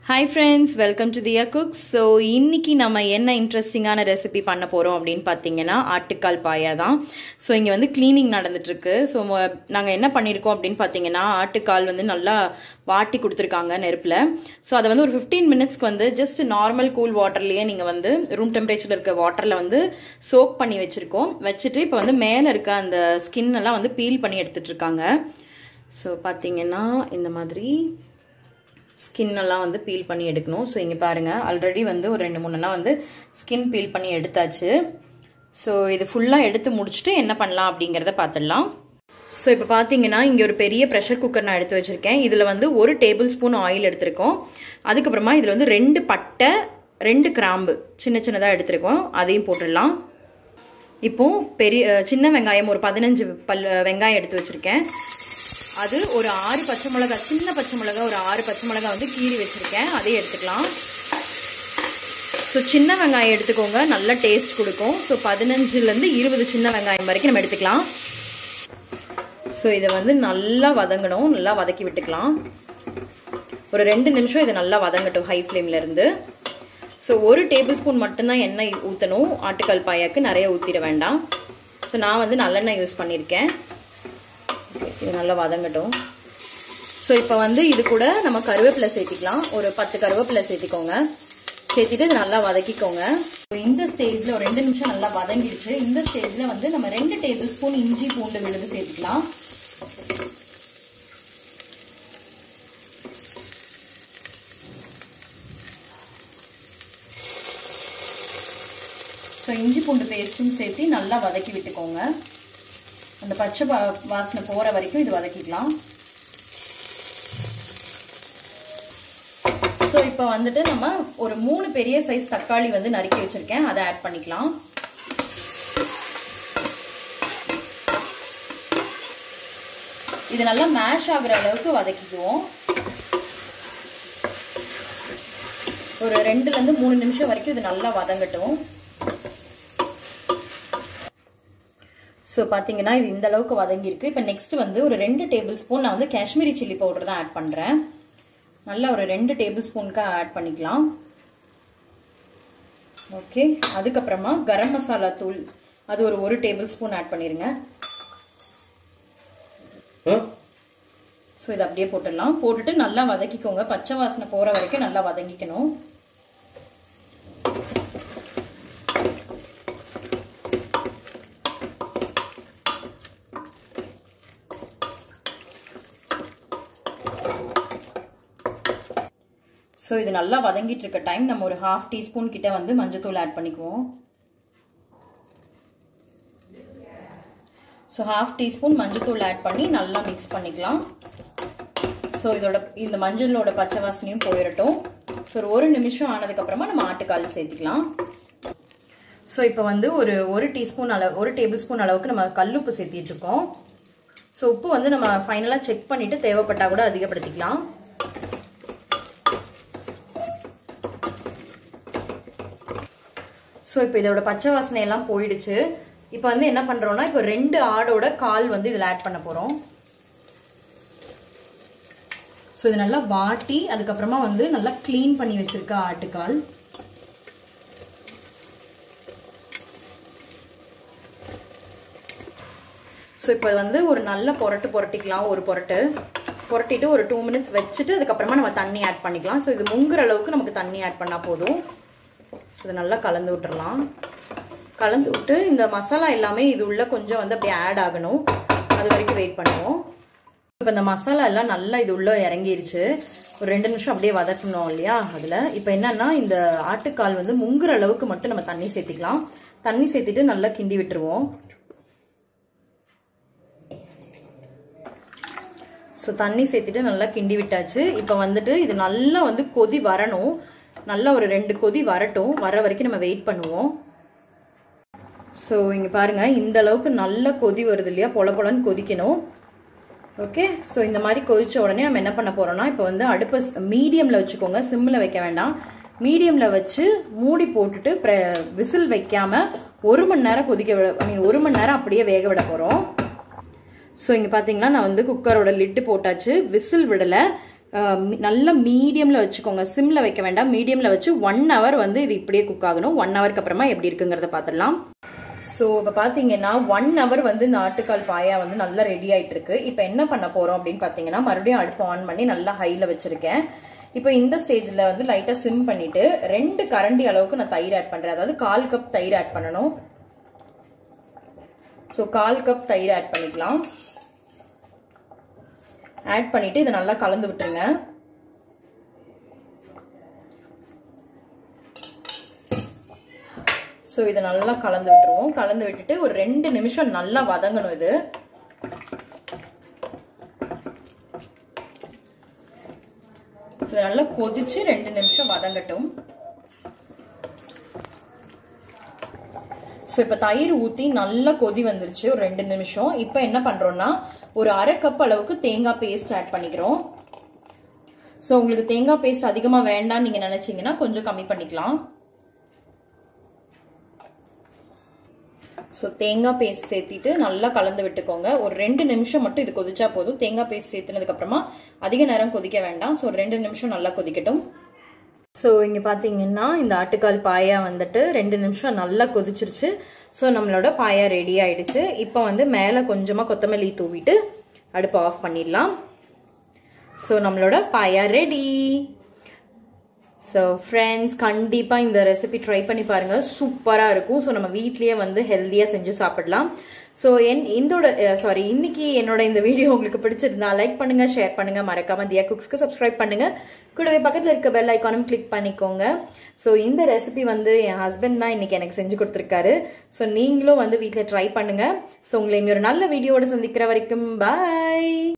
hi friends welcome to Thiya cooks so இன்னைக்கு நம்ம என்ன இன்ட்ரெஸ்டிங்கான ரெசிபி பண்ண போகிறோம் அப்படின்னு பார்த்தீங்கன்னா ஆட்டுக்கால் பாயா தான் ஸோ இங்கே வந்து க்ளீனிங் நடந்துட்டுருக்கு ஸோ நாங்கள் என்ன பண்ணியிருக்கோம் அப்படின்னு பார்த்தீங்கன்னா ஆட்டுக்கால் வந்து நல்லா வாட்டி கொடுத்துருக்காங்க நெருப்பில் ஸோ அதை வந்து ஒரு ஃபிஃப்டீன் மினிட்ஸ்க்கு வந்து ஜஸ்ட் நார்மல் கூல் வாட்டர்லேயே நீங்கள் வந்து ரூம் டெம்பரேச்சரில் இருக்க வாட்டரில் வந்து சோக் பண்ணி வச்சுருக்கோம் வச்சுட்டு இப்போ வந்து மேலே இருக்க அந்த ஸ்கின் எல்லாம் வந்து பீல் பண்ணி எடுத்துட்டு இருக்காங்க ஸோ பார்த்தீங்கன்னா இந்த மாதிரி ஸ்கின் எல்லாம் வந்து பீல் பண்ணி எடுக்கணும் ஸோ இங்கே பாருங்கள் ஆல்ரெடி வந்து ஒரு ரெண்டு மூணுலாம் வந்து ஸ்கின் பீல் பண்ணி எடுத்தாச்சு ஸோ இது ஃபுல்லாக எடுத்து முடிச்சுட்டு என்ன பண்ணலாம் அப்படிங்கிறத பார்த்துடலாம் ஸோ இப்போ பார்த்தீங்கன்னா இங்கே ஒரு பெரிய ப்ரெஷர் குக்கர் நான் எடுத்து வச்சுருக்கேன் இதில் வந்து ஒரு டேபிள் ஸ்பூன் ஆயில் எடுத்திருக்கோம் அதுக்கப்புறமா இதில் வந்து ரெண்டு பட்டை ரெண்டு கிராம்பு சின்ன சின்னதாக எடுத்திருக்கோம் அதையும் போட்டுடலாம் இப்போ பெரிய சின்ன வெங்காயம் ஒரு பதினஞ்சு பல் வெங்காயம் எடுத்து வச்சுருக்கேன் அது ஒரு ஆறு பச்சை மிளகா சின்ன பச்சை மிளகா ஒரு ஆறு பச்சை மிளகா வந்து கீறி வச்சுருக்கேன் அதையும் எடுத்துக்கலாம் ஸோ சின்ன வெங்காயம் எடுத்துக்கோங்க நல்ல டேஸ்ட் கொடுக்கும் ஸோ பதினஞ்சுலேருந்து இருபது சின்ன வெங்காயம் வரைக்கும் நம்ம எடுத்துக்கலாம் ஸோ இதை வந்து நல்லா வதங்கணும் நல்லா வதக்கி விட்டுக்கலாம் ஒரு ரெண்டு நிமிஷம் இதை நல்லா வதங்கட்டும் ஹை ஃப்ளேமில் இருந்து ஸோ ஒரு டேபிள் ஸ்பூன் மட்டும்தான் எண்ணெய் ஊற்றணும் ஆட்டுக்கால் பாயாக்கு நிறைய ஊற்றிட வேண்டாம் ஸோ நான் வந்து நல்லெண்ணெய் யூஸ் பண்ணியிருக்கேன் இது நல்லா வதங்கட்டும் ஸோ இப்போ வந்து இது கூட நம்ம கருவேப்பிலை சேர்த்திக்கலாம் ஒரு பத்து கருவேப்பிலை சேர்த்திக்கோங்க சேர்த்திட்டு இது நல்லா வதக்கிக்கோங்க இந்த ஸ்டேஜில் ஒரு ரெண்டு நிமிஷம் நல்லா வதங்கிடுச்சு இந்த ஸ்டேஜில் வந்து நம்ம ரெண்டு டேபிள் ஸ்பூன் இஞ்சி பூண்டு விழுது சேர்த்துக்கலாம் ஸோ இஞ்சி பூண்டு பேஸ்ட்டும் சேர்த்து நல்லா வதக்கி விட்டுக்கோங்க அந்த பச்சை வாசனை போகிற வரைக்கும் இது வதக்கிக்கலாம் ஸோ இப்போ வந்துட்டு நம்ம ஒரு மூணு பெரிய சைஸ் தக்காளி வந்து நறுக்கி வச்சிருக்கேன் அதை ஆட் பண்ணிக்கலாம் இது நல்லா மேஷ் ஆகுற அளவுக்கு வதக்கிக்குவோம் ஒரு ரெண்டுலேருந்து மூணு நிமிஷம் வரைக்கும் இது நல்லா வதங்கட்டும் ஸோ பார்த்தீங்கன்னா இது இந்த அளவுக்கு வதங்கியிருக்கு இப்போ நெக்ஸ்ட் வந்து ஒரு ரெண்டு டேபிள் ஸ்பூன் நான் வந்து காஷ்மீரி சில்லி பவுடர் தான் ஆட் பண்ணுறேன் நல்லா ஒரு ரெண்டு டேபிள் ஸ்பூனுக்கு ஆட் பண்ணிக்கலாம் ஓகே அதுக்கப்புறமா கரம் மசாலா தூள் அது ஒரு ஒரு டேபிள் ஸ்பூன் ஆட் பண்ணிடுங்க ஸோ இதை அப்படியே போட்டுடலாம் போட்டுட்டு நல்லா வதக்கிக்கோங்க பச்சை வாசனை போகிற வரைக்கும் நல்லா வதங்கிக்கணும் ஸோ இது நல்லா வதங்கிட்டு இருக்க டைம் நம்ம ஒரு ஹாஃப் டீஸ்பூன் கிட்ட வந்து மஞ்சத்தூள் ஆட் பண்ணிக்குவோம் ஸோ ஹாஃப் டீஸ்பூன் மஞ்சத்தூள் ஆட் பண்ணி நல்லா மிக்ஸ் பண்ணிக்கலாம் ஸோ இதோட இந்த மஞ்சளோட பச்சை வாசனையும் போயிடட்டும் ஸோ ஒரு ஒரு நிமிஷம் ஆனதுக்கப்புறமா நம்ம ஆட்டுக்கால் சேர்த்துக்கலாம் ஸோ இப்போ வந்து ஒரு ஒரு டீஸ்பூன் அளவு ஒரு டேபிள் ஸ்பூன் அளவுக்கு நம்ம கல்லுப்பு சேர்த்திட்டு இருக்கோம் ஸோ உப்பு வந்து நம்ம ஃபைனலாக செக் பண்ணிட்டு தேவைப்பட்டா கூட அதிகப்படுத்திக்கலாம் ஸோ இப்போ இதோட பச்சை வாசனை எல்லாம் போயிடுச்சு இப்போ வந்து என்ன பண்றோம்னா இப்போ ரெண்டு ஆடோட கால் வந்து இதில் ஆட் பண்ண போறோம் ஸோ இது நல்லா வாட்டி அதுக்கப்புறமா வந்து நல்லா கிளீன் பண்ணி வச்சிருக்க ஆட்டுக்கால் ஸோ இப்போ வந்து ஒரு நல்ல புரட்டு புரட்டிக்கலாம் ஒரு புரட்டு புரட்டிட்டு ஒரு டூ மினிட்ஸ் வச்சுட்டு அதுக்கப்புறமா நம்ம தண்ணி ஆட் பண்ணிக்கலாம் ஸோ இது முங்குற அளவுக்கு நமக்கு தண்ணி ஆட் பண்ணால் போதும் ஸோ இதை நல்லா கலந்து விட்டுறலாம் கலந்து விட்டு இந்த மசாலா எல்லாமே இது உள்ள கொஞ்சம் வந்து அப்படியே ஆட் ஆகணும் அது வரைக்கும் வெயிட் பண்ணுவோம் இப்போ இந்த மசாலா எல்லாம் நல்லா இது உள்ள இறங்கிருச்சு ஒரு ரெண்டு நிமிஷம் அப்படியே வதக்கணும் இல்லையா அதில் இப்போ என்னன்னா இந்த ஆட்டுக்கால் வந்து முங்குற அளவுக்கு மட்டும் நம்ம தண்ணி சேர்த்திக்கலாம் தண்ணி சேர்த்திட்டு நல்லா கிண்டி விட்டுருவோம் ஸோ தண்ணி சேர்த்துட்டு நல்லா கிண்டி விட்டாச்சு இப்போ வந்துட்டு இது நல்லா வந்து கொதி வரணும் நல்லா ஒரு ரெண்டு கொதி வரட்டும் வர வரைக்கும் நம்ம வெயிட் பண்ணுவோம் ஸோ இங்கே பாருங்க இந்த அளவுக்கு நல்ல கொதி வருது இல்லையா பொல பொலன்னு கொதிக்கணும் ஓகே ஸோ இந்த மாதிரி கொதிச்ச உடனே நம்ம என்ன பண்ண போறோம்னா இப்போ வந்து அடுப்பை மீடியமில் வச்சுக்கோங்க சிம்மில் வைக்க வேண்டாம் மீடியமில் வச்சு மூடி போட்டுட்டு விசில் வைக்காம ஒரு மணி நேரம் கொதிக்க விட ஐ மீன் ஒரு மணி நேரம் அப்படியே வேக விட போகிறோம் ஸோ இங்கே பார்த்தீங்கன்னா நான் வந்து குக்கரோட லிட்டு போட்டாச்சு விசில் விடலை அஹ், மி- நல்லா மீடியமில் வச்சுக்கோங்க சிம்மில் வைக்க வேண்டாம் மீடியமில் வச்சு ஒன் ஹவர் வந்து இது இப்படியே குக் ஆகணும் ஒன் ஹவருக்கு அப்புறமா எப்படி இருக்குங்கிறத பார்த்துடலாம் ஸோ இப்போ பார்த்தீங்கன்னா ஒன் ஹவர் வந்து இந்த ஆட்டுக்கால் பாயா வந்து நல்லா ரெடி ஆயிட்டு இருக்கு இப்போ என்ன பண்ண போறோம் அப்படின்னு பார்த்தீங்கன்னா மறுபடியும் அடுப்பு ஆன் பண்ணி நல்லா ஹையில் வச்சிருக்கேன் இப்போ இந்த ஸ்டேஜில் வந்து லைட்டாக சிம் பண்ணிட்டு ரெண்டு கரண்டி அளவுக்கு நான் தயிர் ஆட் பண்ணுறேன் அதாவது கால் கப் தயிர் ஆட் பண்ணணும் ஸோ கால் கப் தயிர் ஆட் பண்ணிக்கலாம் ஆட் பண்ணிட்டு இதை நல்லா கலந்து விட்டுருங்க ஸோ இதை நல்லா கலந்து விட்டுருவோம் கலந்து விட்டுட்டு ஒரு ரெண்டு நிமிஷம் நல்லா வதங்கணும் இது இது நல்லா கொதிச்சு ரெண்டு நிமிஷம் வதங்கட்டும் ஸோ இப்போ தயிர் ஊற்றி நல்லா கொதி வந்துருச்சு ஒரு ரெண்டு நிமிஷம் இப்போ என்ன பண்ணுறோம்னா ஒரு அரை கப் அளவுக்கு தேங்காய் பேஸ்ட் ஆட் பண்ணிக்கிறோம் ஸோ உங்களுக்கு தேங்காய் பேஸ்ட் அதிகமாக வேண்டாம்னு நீங்கள் நினச்சிங்கன்னா கொஞ்சம் கம்மி பண்ணிக்கலாம் ஸோ தேங்காய் பேஸ்ட் சேர்த்திட்டு நல்லா கலந்து விட்டுக்கோங்க ஒரு ரெண்டு நிமிஷம் மட்டும் இது கொதிச்சா போதும் தேங்காய் பேஸ்ட் சேர்த்துனதுக்கு அப்புறமா அதிக நேரம் கொதிக்க வேண்டாம் ஸோ ரெண்டு நிமிஷம் நல்லா கொதிக்கட்டும் ஸோ இங்கே பார்த்தீங்கன்னா இந்த ஆட்டுக்கால் பாயா வந்துட்டு ரெண்டு நிமிஷம் நல்லா கொதிச்சிருச்சு ஸோ நம்மளோட பாயா ரெடி ஆயிடுச்சு இப்போ வந்து மேலே கொஞ்சமாக கொத்தமல்லி தூவிட்டு அடுப்பு ஆஃப் பண்ணிடலாம் ஸோ நம்மளோட பாயா ரெடி ஸோ ஃப்ரெண்ட்ஸ் கண்டிப்பாக இந்த ரெசிபி ட்ரை பண்ணி பாருங்கள் சூப்பராக இருக்கும் ஸோ நம்ம வீட்லேயே வந்து ஹெல்த்தியாக செஞ்சு சாப்பிடலாம் ஸோ என் இந்தோட சாரி இன்னைக்கு என்னோட இந்த வீடியோ உங்களுக்கு பிடிச்சிருந்தா லைக் பண்ணுங்க ஷேர் பண்ணுங்க மறக்காம தியா குக்ஸ்க்கு சப்ஸ்கிரைப் பண்ணுங்க கூடவே பக்கத்தில் இருக்க பெல் ஐக்கானும் கிளிக் பண்ணிக்கோங்க ஸோ இந்த ரெசிபி வந்து என் ஹஸ்பண்ட் தான் இன்னைக்கு எனக்கு செஞ்சு கொடுத்துருக்காரு ஸோ நீங்களும் வந்து வீட்டில் ட்ரை பண்ணுங்க ஸோ உங்களை இன்னொரு நல்ல வீடியோட சந்திக்கிற வரைக்கும் பாய்